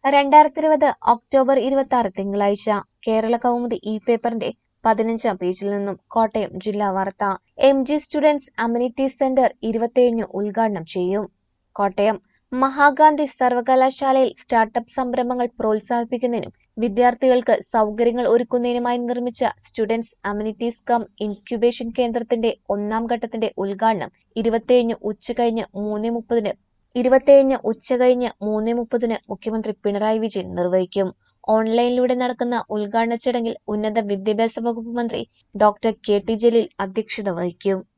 രണ്ടായിരത്തി ഇരുപത് ഒക്ടോബർ ഇരുപത്തി ആറ് തിങ്കളാഴ്ച കേരള കൗമുദി ഇ പേപ്പറിന്റെ പതിനഞ്ചാം പേജിൽ നിന്നും കോട്ടയം ജില്ലാ വാർത്ത M G students amenities centre ഇരുപത്തിയേഴിന് ഉദ്ഘാടനം ചെയ്യും കോട്ടയം മഹാഗാന്ധി സർവകലാശാലയിൽ സ്റ്റാർട്ടപ്പ് സംരംഭങ്ങൾ പ്രോത്സാഹിപ്പിക്കുന്നതിനും വിദ്യാർത്ഥികൾക്ക് സൗകര്യങ്ങൾ ഒരുക്കുന്നതിനുമായി നിർമ്മിച്ച സ്റ്റുഡൻസ് അമ്യൂണിറ്റീസ് കം ഇൻക്യുബേഷൻ കേന്ദ്രത്തിന്റെ ഒന്നാം ഘട്ടത്തിന്റെ ഉദ്ഘാടനം ഇരുപത്തിയേഴിന് ഉച്ചകഴിഞ്ഞ് മൂന്ന് മുപ്പതിന് ഇരുപത്തിയേഴിന് ഉച്ചകഴിഞ്ഞ് മൂന്ന് മുപ്പതിന് മുഖ്യമന്ത്രി പിണറായി വിജയൻ നിർവഹിക്കും ഓൺലൈനിലൂടെ നടക്കുന്ന ഉദ്ഘാടന ചടങ്ങിൽ ഉന്നത വിദ്യാഭ്യാസ വകുപ്പ് മന്ത്രി ഡോക്ടർ കെ ടി ജലീൽ അധ്യക്ഷത വഹിക്കും